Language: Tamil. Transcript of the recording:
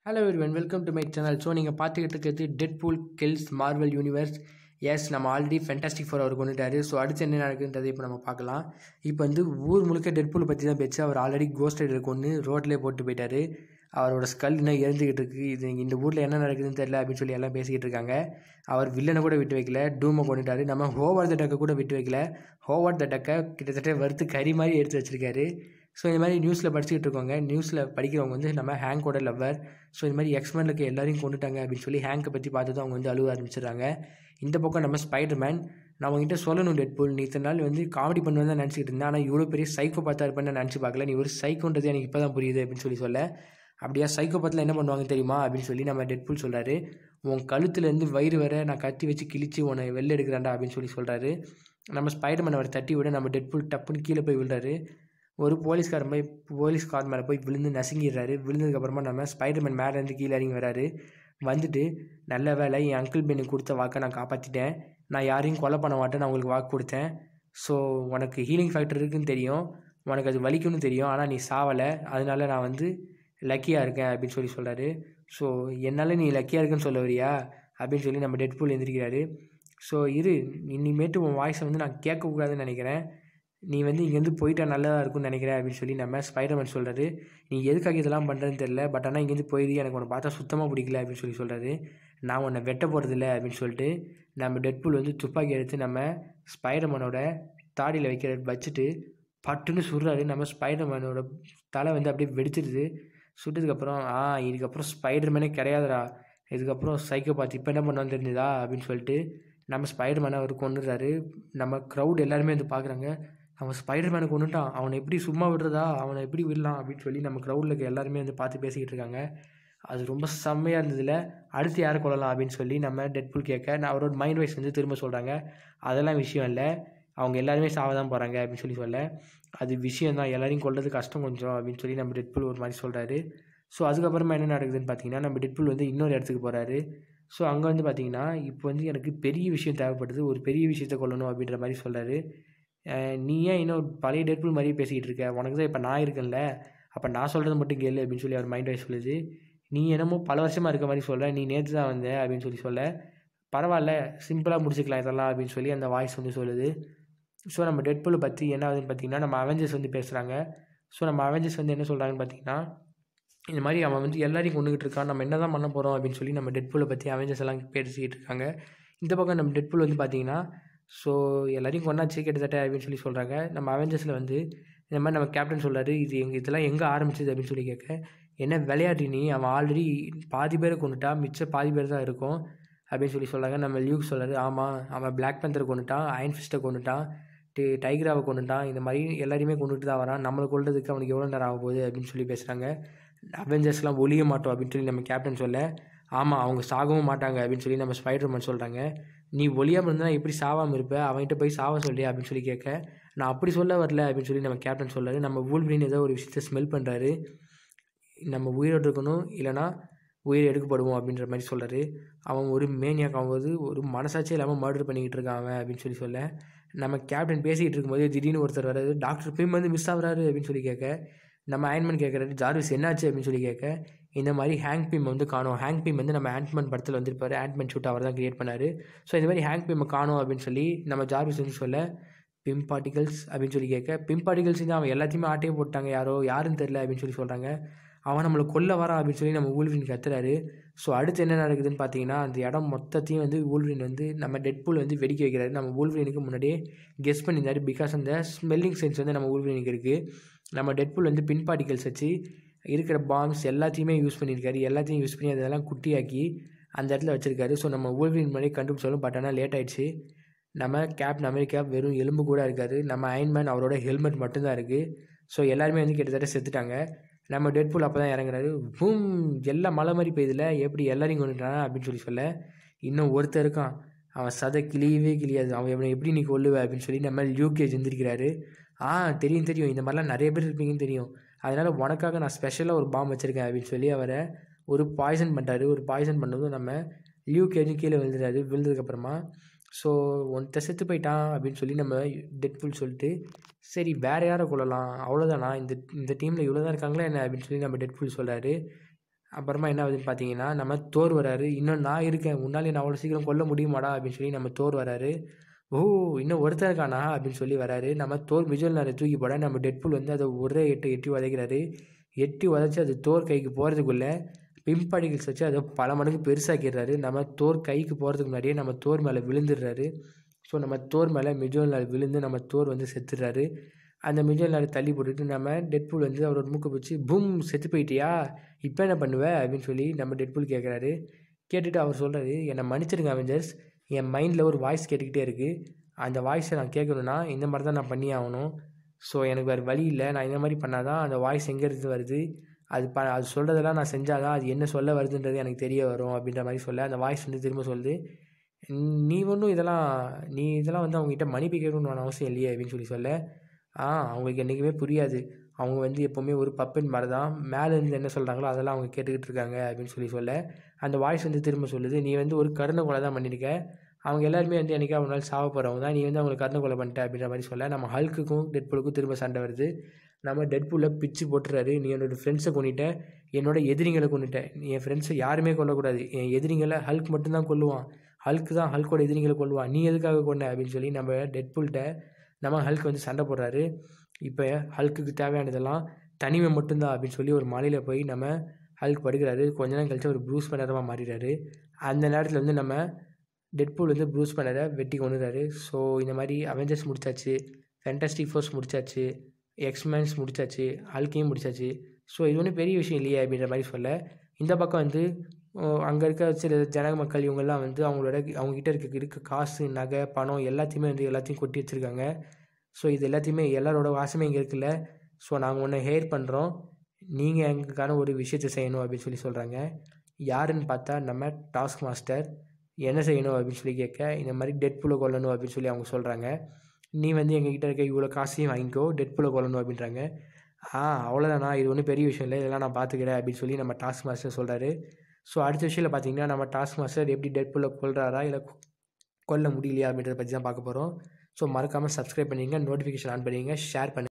hello everyone welcome to my channel so நீங்கள் பார்த்துக்கிட்டு இருக்கிறது Deadpool kills Marvel universe எஸ் நம்ம ஆல்ரெடி ஃபென்டாஸ்டிக் ஃபோர் அவர் கொண்டுட்டாரு ஸோ அடுத்து என்ன நடக்குன்றதை இப்போ நம்ம பார்க்கலாம் இப்போ வந்து ஊர் முழுக்க டெட் பூல் பற்றி தான் பேச்சு அவர் ஆல்ரெடி கோஸ்ட் ரைடர் கொண்டு ரோட்லேயே போட்டு போயிட்டாரு அவரோட ஸ்கல் இன்னும் இறந்துக்கிட்டு இருக்கு இது இந்த ஊரில் என்ன நடக்குதுன்னு தெரியல அப்படின்னு சொல்லி எல்லாம் பேசிக்கிட்டு இருக்காங்க அவர் வில்லனை கூட விட்டு வைக்கல டூமை கொண்டுட்டாரு நம்ம ஹோவார்ட் த டக்கை கூட விட்டு வைக்கல ஹோவார்ட் த டக்கை கிட்டத்தட்ட வறுத்து கறி மாதிரி எடுத்து வச்சிருக்காரு ஸோ இந்த மாதிரி நியூஸில் படிச்சுக்கிட்டு இருக்கோங்க நியூஸில் படிக்கிறவங்க வந்து நம்ம ஹேங்கோட லவ்வர் ஸோ இந்த மாதிரி எக்ஸ்மேனுக்கு எல்லாரையும் கொண்டுட்டாங்க அப்படின்னு சொல்லி ஹேங்கை பற்றி பார்த்து அவங்க வந்து அழுவ ஆரம்பிச்சிடுறாங்க இந்த பக்கம் நம்ம ஸ்பைடர் மேன் நான் உங்ககிட்ட சொல்லணும் டெட் பூல் நீ இத்தனை நாள் வந்து காமெடி பண்ணுவேன் தான் நினச்சிக்கிட்டு இருந்தேன் ஆனால் இவ்வளோ பெரிய சைக்கோ பார்த்தா இருப்பேன்னு நினச்சி பார்க்கல நீ ஒரு சைக்கோன்றது எனக்கு இப்போ தான் புரியுது அப்படின்னு சொல்லி சொல்ல அப்படியா சைக்கோ பத்தில் என்ன பண்ணுவாங்க தெரியுமா அப்படின்னு சொல்லி நம்ம டெட் பூல் சொல்கிறாரு உன் கழுத்துலேருந்து வயிறு வர நான் கத்தி வச்சு கிழிச்சு உன்னை வெளில எடுக்கிறான்டா அப்படின்னு சொல்லி சொல்கிறாரு நம்ம ஸ்பைடர் மேன் அவரை தட்டி விட நம்ம டெட் பூல் டப்புன்னு கீழே போய் விழுறாரு ஒரு போலீஸ்காரன் போய் போலீஸ் கார் மேலே போய் விழுந்து நசுங்கிடுறாரு விழுந்ததுக்கப்புறமா நம்ம ஸ்பைடர்மேன் மேலேருந்து கீழே இறங்கி வராரு வந்துட்டு நல்ல வேலை என் அங்கிள் பெண்ணுக்கு கொடுத்த வாக்கை நான் காப்பாற்றிட்டேன் நான் யாரையும் கொலை பண்ண மாட்டேன் நான் உங்களுக்கு வாக்கு கொடுத்தேன் ஸோ உனக்கு ஹீலிங் ஃபேக்டர் இருக்குன்னு தெரியும் உனக்கு அது வலிக்கும்னு தெரியும் ஆனால் நீ சாவலை அதனால நான் வந்து லக்கியாக இருக்கேன் அப்படின்னு சொல்லி சொல்கிறாரு ஸோ என்னால் நீ லக்கியாக இருக்குன்னு சொல்ல வரியா அப்படின்னு சொல்லி நம்ம டெட் பூல் எந்திரிக்கிறாரு ஸோ இரு இனிமேட்டு உன் வாய்ஸை வந்து நான் கேட்கக்கூடாதுன்னு நினைக்கிறேன் நீ வந்து இங்கேருந்து போயிட்டா நல்லதாக இருக்கும்னு நினைக்கிறேன் அப்படின்னு சொல்லி நம்ம ஸ்பைடர்மேன் சொல்கிறாரு நீ எதுக்காக இதெல்லாம் பண்ணுறதுன்னு தெரில பட் ஆனால் இங்கேருந்து போயிடு எனக்கு உன்னை பார்த்தா சுத்தமாக பிடிக்கல அப்படின்னு சொல்லி சொல்கிறாரு நான் உன்னை வெட்ட போகிறதில்ல அப்படின்னு சொல்லிட்டு நம்ம டெட்பூல் வந்து துப்பாக்கி எடுத்து நம்ம ஸ்பைடர்மேனோட தாடியில் வைக்கிற வச்சுட்டு பட்டுன்னு சுடுறாரு நம்ம ஸ்பைடர்மேனோட தலை வந்து அப்படியே வெடிச்சிருது சுட்டதுக்கப்புறம் ஆ இதுக்கப்புறம் ஸ்பைடர்மேனே கிடையாதுடா இதுக்கப்புறம் சைக்கோ பார்த்து இப்போ என்ன பண்ணுவான்னு தெரிஞ்சுதா அப்படின்னு சொல்லிட்டு நம்ம ஸ்பைடர்மேனை அவர் கொண்டுறாரு நம்ம க்ரௌட் எல்லாருமே வந்து பார்க்குறாங்க அவன் ஸ்பைடர்மேனை கொண்டுட்டான் அவனை எப்படி சும்மா விடுறதா அவனை எப்படி விடலாம் அப்படின்னு சொல்லி நம்ம க்ரௌடில் இருக்க எல்லாருமே வந்து பார்த்து பேசிக்கிட்டு இருக்காங்க அது ரொம்ப செம்மையாக இருந்ததில் அடுத்து யாரை கொள்ளலாம் அப்படின்னு சொல்லி நம்ம டெட்புல் கேட்க நான் அவரோட மைண்ட் வைஸ் வந்து திரும்ப சொல்கிறாங்க அதெல்லாம் விஷயம் இல்லை அவங்க எல்லாருமே சாவ தான் போகிறாங்க அப்படின்னு சொல்லி சொல்ல அது விஷயம் தான் எல்லாரையும் கொள்றது கஷ்டம் கொஞ்சம் அப்படின்னு சொல்லி நம்ம டெட்புல் ஒரு மாதிரி சொல்கிறாரு ஸோ அதுக்கப்புறமா என்ன நடக்குதுன்னு பார்த்தீங்கன்னா நம்ம டெட்புல் வந்து இன்னொரு இடத்துக்கு போகிறாரு ஸோ அங்கே வந்து பார்த்தீங்கன்னா இப்போ வந்து எனக்கு பெரிய விஷயம் தேவைப்படுது ஒரு பெரிய விஷயத்தை கொள்ளணும் அப்படின்ற மாதிரி சொல்கிறாரு நீ ஏன் இன்னும் பழைய டெட்புல் மாதிரியே பேசிக்கிட்டு இருக்க உனக்கு தான் இப்போ நான் இருக்கேன்ல அப்போ நான் சொல்கிறது மட்டும் கேளு அப்படின்னு சொல்லி அவர் மைண்ட் வைஸ் சொல்லுது நீ என்னமோ பல வருஷமாக இருக்க மாதிரி சொல்கிற நீ நேற்று தான் வந்த அப்படின்னு சொல்லி சொல்ல பரவாயில்ல சிம்பிளாக முடிச்சுக்கலாம் இதெல்லாம் அப்படின்னு சொல்லி அந்த வாய்ஸ் வந்து சொல்லுது ஸோ நம்ம டெட்புல் பற்றி என்ன ஆகுதுன்னு பார்த்தீங்கன்னா நம்ம அவெஞ்சர்ஸ் வந்து பேசுகிறாங்க ஸோ நம்ம அவெஞ்சர்ஸ் வந்து என்ன சொல்கிறாங்கன்னு பார்த்தீங்கன்னா இந்த மாதிரி அவன் வந்து எல்லாரையும் கொண்டுகிட்டு இருக்கான் நம்ம என்ன தான் பண்ண போகிறோம் அப்படின்னு சொல்லி நம்ம டெட்புலை பற்றி அவெஞ்சர்ஸ் எல்லாம் பேசிக்கிட்டு இருக்காங்க இந்த பக்கம் நம்ம டெட்புல் வந்து பார்த்தீங்கன்னா ஸோ எல்லாரையும் கொண்டாச்சு கிட்டத்தட்ட அப்படின்னு சொல்லி சொல்கிறாங்க நம்ம அவெஞ்சர்ஸில் வந்து இந்த மாதிரி நம்ம கேப்டன் சொல்கிறாரு இது எங்கள் இதெல்லாம் எங்கே ஆரம்பிச்சது அப்படின்னு சொல்லி கேட்க என்ன விளையாட்டு நீ அவன் ஆல்ரெடி பாதி பேரை கொண்டுட்டா மிச்சம் பாதி பேர் தான் இருக்கும் அப்படின்னு சொல்லி சொல்கிறாங்க நம்ம லியூக் சொல்கிறாரு ஆமாம் அவன் பிளாக் பேந்தரை கொண்டுட்டான் அயன் ஃபிஸ்ட்டை கொண்டுட்டான் டி டைகராவை கொண்டுட்டான் இந்த மாதிரி எல்லாரையுமே கொண்டுட்டு தான் வரான் நம்மளை கொள்றதுக்கு அவனுக்கு எவ்வளோ நேரம் ஆக போகுது அப்படின்னு சொல்லி பேசுகிறாங்க அவெஞ்சர்ஸ்லாம் ஒழிய மாட்டோம் அப்படின்னு சொல்லி நம்ம கேப்டன் சொல்ல ஆமாம் அவங்க சாகவும் மாட்டாங்க அப்படின்னு சொல்லி நம்ம ஸ்பைடர்மேன் சொல்கிறாங்க நீ ஒளியாமல் இருந்தால் எப்படி சாவாமல் இருப்ப அவன்கிட்ட போய் சாவ சொல்லி அப்படின்னு சொல்லி கேட்க நான் அப்படி சொல்ல வரல அப்படின்னு சொல்லி நம்ம கேப்டன் சொல்கிறாரு நம்ம வூல்பிரின் ஏதோ ஒரு விஷயத்த ஸ்மெல் பண்ணுறாரு நம்ம உயிரோடு இருக்கணும் இல்லைனா உயிர் எடுக்கப்படுவோம் அப்படின்ற மாதிரி சொல்கிறாரு அவன் ஒரு மேனியாக் ஆகும்போது ஒரு மனசாட்சியே இல்லாமல் மர்டர் பண்ணிக்கிட்டு இருக்கான் அவன் அப்படின்னு சொல்லி சொல்ல நம்ம கேப்டன் பேசிக்கிட்டு இருக்கும்போது திடீர்னு ஒருத்தர் வராது டாக்டர் பிம் வந்து மிஸ் ஆகுறாரு அப்படின்னு சொல்லி கேட்க நம்ம ஆயின்மேன் கேட்குறாரு ஜார்விஸ் என்னாச்சு அப்படின்னு சொல்லி கேட்க இந்த மாதிரி ஹேங் பீம் வந்து காணும் ஹேங் பீம் வந்து நம்ம ஆண்ட்மேன் படத்தில் வந்திருப்பார் ஆண்ட்மேன் ஷூட் அவர் தான் கிரியேட் பண்ணார் ஸோ இந்த மாதிரி ஹேங் பீமை காணும் அப்படின்னு சொல்லி நம்ம ஜார்விஸ் வந்து சொல்ல பிம் பார்ட்டிகல்ஸ் அப்படின்னு சொல்லி கேட்க பிம் பார்ட்டிகல்ஸ் வந்து அவன் எல்லாத்தையுமே ஆட்டையே போட்டாங்க யாரோ யாருன்னு தெரில அப்படின்னு சொல்லி சொல்கிறாங்க அவன் நம்மளை கொல்ல வரான் அப்படின்னு சொல்லி நம்ம ஊல்வின் கத்துறாரு ஸோ அடுத்து என்ன நடக்குதுன்னு பார்த்தீங்கன்னா அந்த இடம் மொத்தத்தையும் வந்து ஊல்வின் வந்து நம்ம டெட்பூல் வந்து வெடிக்க வைக்கிறாரு நம்ம ஊல்வினுக்கு முன்னாடியே கெஸ் பண்ணியிருந்தாரு பிகாஸ் அந்த ஸ்மெல்லிங் சென்ஸ் வந்து நம்ம ஊல்வினுக்கு இருக்குது நம்ம டெட்பூல் வந்து பின் பார்ட்டிகல்ஸ் வச்சு இருக்கிற பாம்ஸ் எல்லாத்தையுமே யூஸ் பண்ணியிருக்காரு எல்லாத்தையும் யூஸ் பண்ணி அதெல்லாம் குட்டியாக்கி அந்த இடத்துல வச்சுருக்காரு ஸோ நம்ம ஊல்வின் முன்னாடி கண்டுபிடிச்சாலும் பட் ஆனால் லேட் ஆயிடுச்சு நம்ம கேப்டன் அமெரிக்கா வெறும் எலும்பு கூட இருக்காரு நம்ம அயன்மேன் அவரோட ஹெல்மெட் மட்டும்தான் இருக்குது ஸோ எல்லாருமே வந்து கிட்டத்தட்ட செத்துட்டாங்க நம்ம டெட்பூல் அப்போ தான் இறங்குறாரு பூம் எல்லாம் மலை மாதிரி பெய்யுதுல எப்படி எல்லாரையும் கொண்டுட்டானா அப்படின்னு சொல்லி சொல்ல இன்னும் ஒருத்தர் இருக்கான் அவன் சதை கிளியவே கிளியாது அவன் இவனை எப்படி நீ கொல்லுவ அப்படின்னு சொல்லி நம்ம யூகேஜ் எந்திரிக்கிறாரு ஆ தெரியும் தெரியும் இந்த மாதிரிலாம் நிறைய பேர் இருப்பீங்கன்னு தெரியும் அதனால் உனக்காக நான் ஸ்பெஷலாக ஒரு பாம் வச்சுருக்கேன் அப்படின்னு சொல்லி அவரை ஒரு பாய்சன் பண்ணுறாரு ஒரு பாய்சன் பண்ணதும் நம்ம லியூ கேஜும் கீழே விழுந்துறாரு விழுந்ததுக்கப்புறமா ஸோ ஒருத்த செத்து போயிட்டான் அப்படின்னு சொல்லி நம்ம டெட்ஃபுல் சொல்லிட்டு சரி வேறு யாரை கொள்ளலாம் அவ்வளோதானா இந்த இந்த டீமில் இவ்வளோ தான் இருக்காங்களா என்ன அப்படின்னு சொல்லி நம்ம டெட்ஃபுல் சொல்கிறாரு அப்புறமா என்ன ஆகுதுன்னு பார்த்தீங்கன்னா நம்ம தோர் வராரு இன்னும் நான் இருக்கேன் உன்னாலே நான் அவ்வளோ சீக்கிரம் கொல்ல முடியுமாடா அப்படின்னு சொல்லி நம்ம தோர் வராரு ஓ இன்னும் ஒருத்தர் இருக்கானா அப்படின்னு சொல்லி வராரு நம்ம தோர் மிஜுவல் நேரம் தூக்கி போட நம்ம டெட்புல் வந்து அதை ஒரே எட்டு எட்டி உதைக்கிறாரு எட்டி உதச்சி அது தோர் கைக்கு போகிறதுக்குள்ளே பிம் பார்ட்டிகல்ஸ் வச்சு அதை பல மடங்கு பெருசாக்கிடுறாரு நம்ம தோர் கைக்கு போகிறதுக்கு முன்னாடியே நம்ம தோர் மேலே விழுந்துடுறாரு ஸோ நம்ம தோர் மேலே மிஜுவல் நாள் விழுந்து நம்ம தோர் வந்து செத்துடுறாரு அந்த மிஜுவல் நாள் தள்ளி போட்டுட்டு நம்ம டெட்பூல் வந்து அவரோட மூக்கை பிடிச்சி பூம் செத்து போயிட்டியா இப்போ என்ன பண்ணுவ அப்படின்னு சொல்லி நம்ம டெட்பூல் கேட்குறாரு கேட்டுட்டு அவர் சொல்கிறாரு என்னை மன்னிச்சிருங்க அவெஞ்சர்ஸ் என் மைண்டில் ஒரு வாய்ஸ் கேட்டுக்கிட்டே இருக்குது அந்த வாய்ஸை நான் கேட்கணுன்னா இந்த மாதிரி தான் நான் பண்ணி ஆகணும் ஸோ எனக்கு வேறு வழி இல்லை நான் இந்த மாதிரி பண்ணால் தான் அந்த வாய்ஸ் எங்கேருந்து வருது அது ப அது சொல்கிறதெல்லாம் நான் செஞ்சால் தான் அது என்ன சொல்ல வருதுன்றது எனக்கு தெரிய வரும் அப்படின்ற மாதிரி சொல்ல அந்த வாய்ஸ் வந்து திரும்ப சொல்லுது நீ ஒன்றும் இதெல்லாம் நீ இதெல்லாம் வந்து அவங்ககிட்ட மன்னிப்பு கேட்கணும்னு அவசியம் இல்லையே அப்படின்னு சொல்லி சொல்ல ஆ அவங்களுக்கு என்றைக்குமே புரியாது அவங்க வந்து எப்போவுமே ஒரு பப்பின் மாதிரி தான் மேலே இருந்து என்ன சொல்கிறாங்களோ அதெல்லாம் அவங்க கேட்டுக்கிட்டு இருக்காங்க அப்படின்னு சொல்லி சொல்ல அந்த வாய்ஸ் வந்து திரும்ப சொல்லுது நீ வந்து ஒரு கருணை கொலை தான் பண்ணியிருக்க அவங்க எல்லாருமே வந்து என்றைக்கா ஒரு நாள் சாவ போகிறவங்க தான் நீ வந்து அவங்களுக்கு கருணை கொலை பண்ணிட்ட அப்படின்ற மாதிரி சொல்ல நம்ம ஹல்க்குக்கும் டெட்புலுக்கும் திரும்ப சண்டை வருது நம்ம டெட்புல்லை பிச்சு போட்டுறாரு நீ என்னோடய ஃப்ரெண்ட்ஸை கொண்டுட்ட என்னோட எதிரிங்களை கொண்டுட்ட என் ஃப்ரெண்ட்ஸை யாருமே கொல்லக்கூடாது என் எதிரிங்களை ஹல்க் மட்டும்தான் கொல்லுவான் ஹல்க்கு தான் ஹல்கோட எதிரிகளை கொல்லுவான் நீ எதுக்காக கொண்ட அப்படின்னு சொல்லி நம்ம டெட்புல்கிட்ட நம்ம ஹல்க் வந்து சண்டை போடுறாரு இப்போ ஹல்க்குக்கு தேவையானதெல்லாம் தனிமை மட்டும்தான் அப்படின்னு சொல்லி ஒரு மலையில் போய் நம்ம ஹல்க் படுக்கிறாரு கொஞ்ச நேரம் கழிச்சு ஒரு ப்ரூஸ் பண்ணரமாக மாறிடுறாரு அந்த நேரத்தில் வந்து நம்ம டெட்பூல் வந்து ப்ரூஸ் பண்ணரை வெட்டி கொண்டுறாரு ஸோ இந்த மாதிரி அவெஞ்சர்ஸ் முடிச்சாச்சு ஃபேண்டாஸ்டிக் ஃபோர்ஸ் முடிச்சாச்சு எக்ஸ்மேன்ஸ் முடிச்சாச்சு ஹல்கையும் முடிச்சாச்சு ஸோ இது ஒன்றும் பெரிய விஷயம் இல்லையே அப்படின்ற மாதிரி சொல்ல இந்த பக்கம் வந்து அங்கே இருக்க சில ஜனக மக்கள் இவங்கெல்லாம் வந்து அவங்களோட அவங்ககிட்ட இருக்க இருக்க காசு நகை பணம் எல்லாத்தையுமே வந்து எல்லாத்தையும் கொட்டி வச்சுருக்காங்க ஸோ இது எல்லாத்தையுமே எல்லாரோட வாசமே இங்கே இருக்குல்ல ஸோ நாங்கள் ஒன்று ஹேர் பண்ணுறோம் நீங்கள் எங்களுக்கான ஒரு விஷயத்தை செய்யணும் அப்படின்னு சொல்லி சொல்கிறாங்க யாருன்னு பார்த்தா நம்ம டாஸ்க் மாஸ்டர் என்ன செய்யணும் அப்படின்னு சொல்லி கேட்க இந்த மாதிரி டெட் புலை கொல்லணும் அப்படின்னு சொல்லி அவங்க சொல்கிறாங்க நீ வந்து எங்ககிட்ட இருக்க இவ்வளோ காசையும் வாங்கிக்கோ டெட் புலை கொல்லணும் அப்படின்றாங்க ஆ அவ்வளோதானா இது ஒன்றும் பெரிய விஷயம் இல்லை இதெல்லாம் நான் பார்த்துக்கிறேன் அப்படின்னு சொல்லி நம்ம டாஸ்க் மாஸ்டர் சொல்கிறாரு ஸோ அடுத்த விஷயத்தில் பார்த்தீங்கன்னா நம்ம டாஸ்க் மாஸ்டர் எப்படி டெட் புல்லை கொல்றாரா இல்லை கொல்ல முடியலையா அப்படின்றத பற்றி தான் பார்க்க போகிறோம் ஸோ மறக்காமல் சப்ஸ்கிரைப் பண்ணிங்க நோட்டிஃபிகேஷன் ஆன் பண்ணிங்க ஷேர் பண்ணுங்கள்